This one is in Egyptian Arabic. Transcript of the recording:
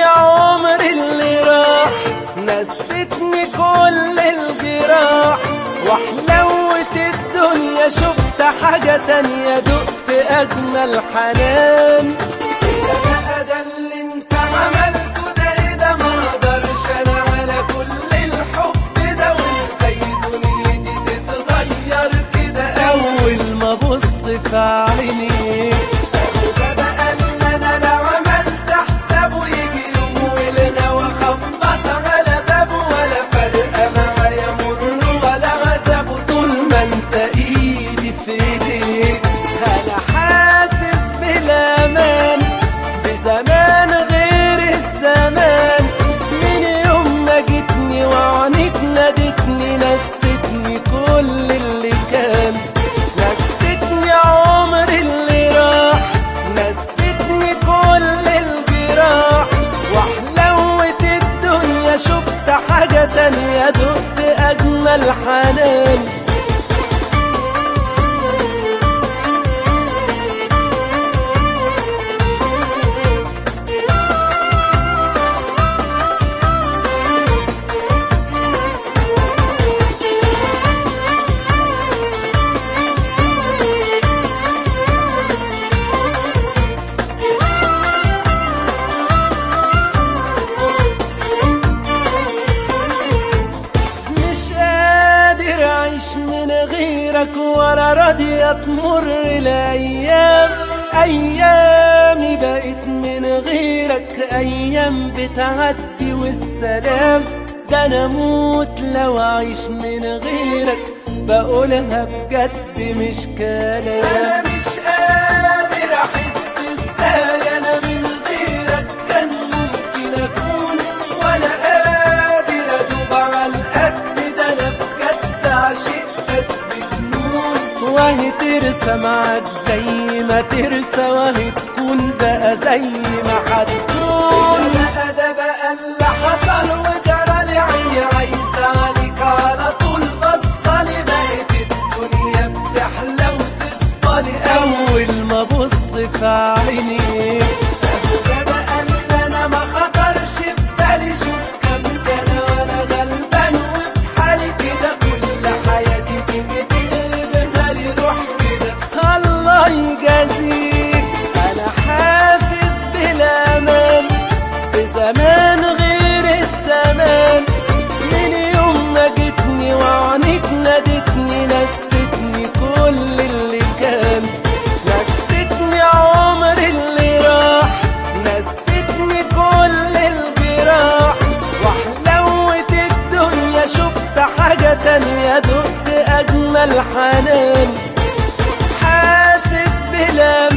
عمري اللي راح نستني كل الجراح وحلوة الدنيا شفت حاجة تانية دقت أجمل حنان إيه بقى ده اللي انت عملته ده ايه ده ما اقدرش انا على كل الحب ده وازاي دنيتي تتغير كده اول ما ابص في عينيك ده بقى اللي انا لو عملت حسابه يجي يوم والغوا خبط على بابه ولا فارقه معايا مر ولا عذابه طول ما انت ايدي في ايديك انا حاسس بالامان بزمان غير الزمان من يوم ما جيتني وعنيك نادتني نستني كل اللي كان نستني عمري اللي راح نستني كل الجراح وحلوة الدنيا شفت حاجة تانية دقت أجمل حنان مش قادر اعيش من غيرك ولا راضية تمر الايام ايامي بقت من غيرك ايام بتعدي والسلام ده انا اموت لو اعيش من غيرك بقولها بجد مش كلام انا مش قادر احس ازاي انا من غيرك كان ممكن اكون ولا قادر ادوب على القد ده انا بجد عشقتك بجنون وهي ترسى معاك زي ما ترسى وهي تكون بقى زي ما هتكون بقى ده بقى اللي حصل وجرى لي عيني عايزة عليك على طول بصلي بقت الدنيا بتحلى وتصفالي أول ما أبص في عينيك ده بقى اللي أنا ما خطرش في بالي شوف كام سنة وأنا غلبان وفي حالي كده كل حياتي تيجي تقلبها لي روح كده الله يجازيك أنا حاسس بالأمان بزمان غير الزمان من يوم ما جيتني وعنيك نادتني نستني كل اللي كان نستني عمري اللي راح نستني كل الجراح وحلوة الدنيا شفت حاجة تانية دقت أجمل حنان حاسس بلا